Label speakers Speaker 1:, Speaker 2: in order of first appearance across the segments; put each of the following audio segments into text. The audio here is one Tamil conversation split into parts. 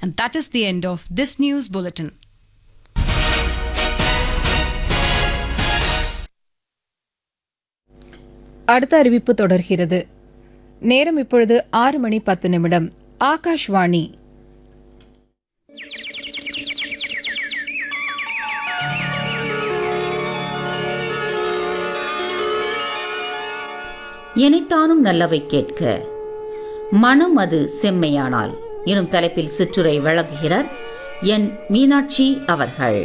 Speaker 1: And that is the end of this news bulletin.
Speaker 2: அடுத்த அறிவிப்பு தொடர்கிறது நேரம் இப்பொழுது ஆறு மணி பத்து நிமிடம் ஆகாஷ்வாணி
Speaker 3: இனைத்தானும் நல்லவை கேட்க மனம் அது செம்மையானால் எனும் தலைப்பில் சிற்றுரை வழங்குகிறார் என் மீனாட்சி அவர்கள்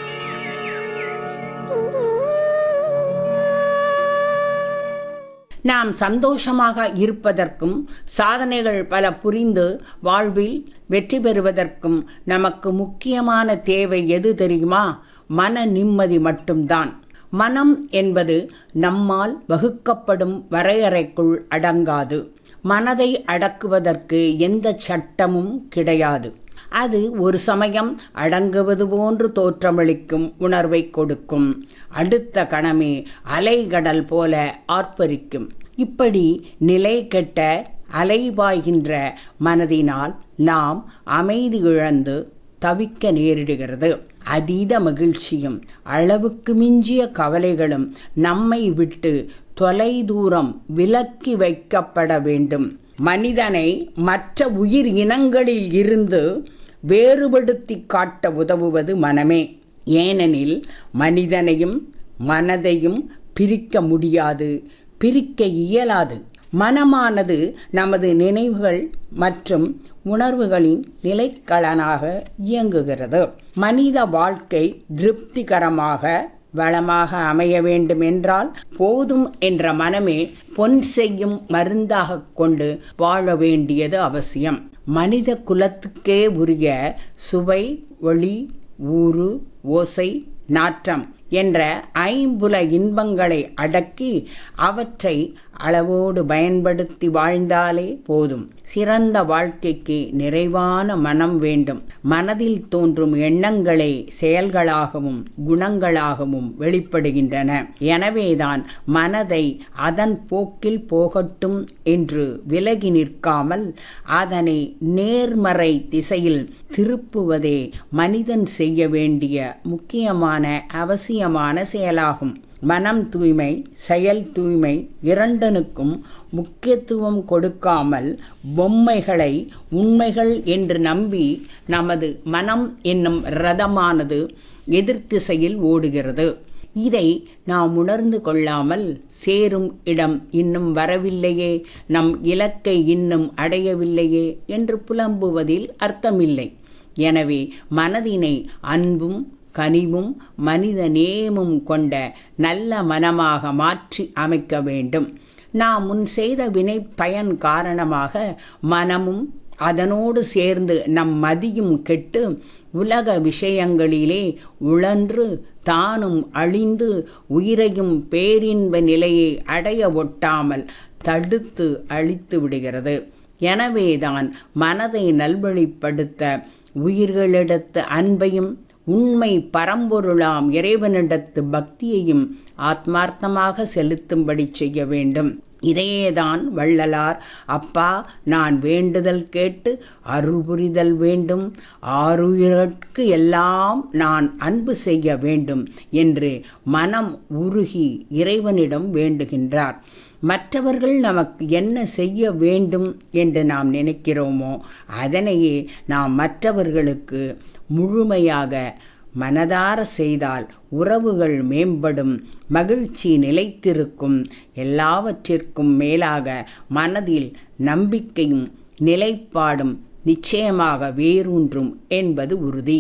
Speaker 4: நாம் சந்தோஷமாக இருப்பதற்கும் சாதனைகள் பல புரிந்து வாழ்வில் வெற்றி பெறுவதற்கும் நமக்கு முக்கியமான தேவை எது தெரியுமா மன நிம்மதி மட்டும்தான் மனம் என்பது நம்மால் வகுக்கப்படும் வரையறைக்குள் அடங்காது மனதை அடக்குவதற்கு எந்த சட்டமும் கிடையாது அது ஒரு சமயம் அடங்குவது போன்று தோற்றமளிக்கும் உணர்வை கொடுக்கும் அடுத்த கணமே அலைகடல் போல ஆர்ப்பரிக்கும் இப்படி நிலை கெட்ட அலைபாய்கின்ற மனதினால் நாம் அமைதி இழந்து தவிக்க நேரிடுகிறது அதீத மகிழ்ச்சியும் அளவுக்கு மிஞ்சிய கவலைகளும் நம்மை விட்டு தொலைதூரம் விலக்கி வைக்கப்பட வேண்டும் மனிதனை மற்ற உயிர் இனங்களில் இருந்து வேறுபடுத்தி காட்ட உதவுவது மனமே ஏனெனில் மனிதனையும் மனதையும் பிரிக்க முடியாது பிரிக்க இயலாது மனமானது நமது நினைவுகள் மற்றும் உணர்வுகளின் நிலைக்களனாக இயங்குகிறது மனித வாழ்க்கை திருப்திகரமாக வளமாக அமைய வேண்டும் என்றால் போதும் என்ற மனமே பொன் செய்யும் மருந்தாக கொண்டு வாழ வேண்டியது அவசியம் மனித குலத்துக்கே உரிய சுவை ஒளி ஊறு ஓசை நாற்றம் என்ற ஐம்புல இன்பங்களை அடக்கி அவற்றை அளவோடு பயன்படுத்தி வாழ்ந்தாலே போதும் சிறந்த வாழ்க்கைக்கு நிறைவான மனம் வேண்டும் மனதில் தோன்றும் எண்ணங்களே செயல்களாகவும் குணங்களாகவும் வெளிப்படுகின்றன எனவேதான் மனதை அதன் போக்கில் போகட்டும் என்று விலகி நிற்காமல் அதனை நேர்மறை திசையில் திருப்புவதே மனிதன் செய்ய வேண்டிய முக்கியமான அவசியமான செயலாகும் மனம் தூய்மை செயல் தூய்மை இரண்டனுக்கும் முக்கியத்துவம் கொடுக்காமல் பொம்மைகளை உண்மைகள் என்று நம்பி நமது மனம் என்னும் ரதமானது எதிர்த்திசையில் ஓடுகிறது இதை நாம் உணர்ந்து கொள்ளாமல் சேரும் இடம் இன்னும் வரவில்லையே நம் இலக்கை இன்னும் அடையவில்லையே என்று புலம்புவதில் அர்த்தமில்லை எனவே மனதினை அன்பும் கனிவும் மனித நேயமும் கொண்ட நல்ல மனமாக மாற்றி அமைக்க வேண்டும் நாம் முன் செய்த வினை பயன் காரணமாக மனமும் அதனோடு சேர்ந்து நம் மதியும் கெட்டு உலக விஷயங்களிலே உழன்று தானும் அழிந்து உயிரையும் பேரின்ப நிலையை அடைய ஒட்டாமல் தடுத்து அழித்து விடுகிறது எனவேதான் மனதை நல்வழிப்படுத்த உயிர்களிடத்து அன்பையும் உண்மை பரம்பொருளாம் இறைவனிடத்து பக்தியையும் ஆத்மார்த்தமாக செலுத்தும்படி செய்ய வேண்டும் இதையேதான் வள்ளலார் அப்பா நான் வேண்டுதல் கேட்டு அருள் புரிதல் வேண்டும் ஆறுயிரற்கு எல்லாம் நான் அன்பு செய்ய வேண்டும் என்று மனம் உருகி இறைவனிடம் வேண்டுகின்றார் மற்றவர்கள் நமக்கு என்ன செய்ய வேண்டும் என்று நாம் நினைக்கிறோமோ அதனையே நாம் மற்றவர்களுக்கு முழுமையாக மனதார செய்தால் உறவுகள் மேம்படும் மகிழ்ச்சி நிலைத்திருக்கும் எல்லாவற்றிற்கும் மேலாக மனதில் நம்பிக்கையும் நிலைப்பாடும் நிச்சயமாக வேரூன்றும் என்பது உறுதி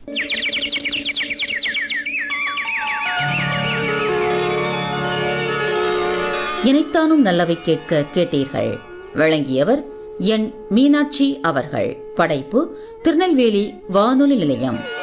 Speaker 3: இனைத்தானும் நல்லவை கேட்க கேட்டீர்கள் வழங்கியவர் என் மீனாட்சி அவர்கள் படைப்பு திருநெல்வேலி வானொலி நிலையம்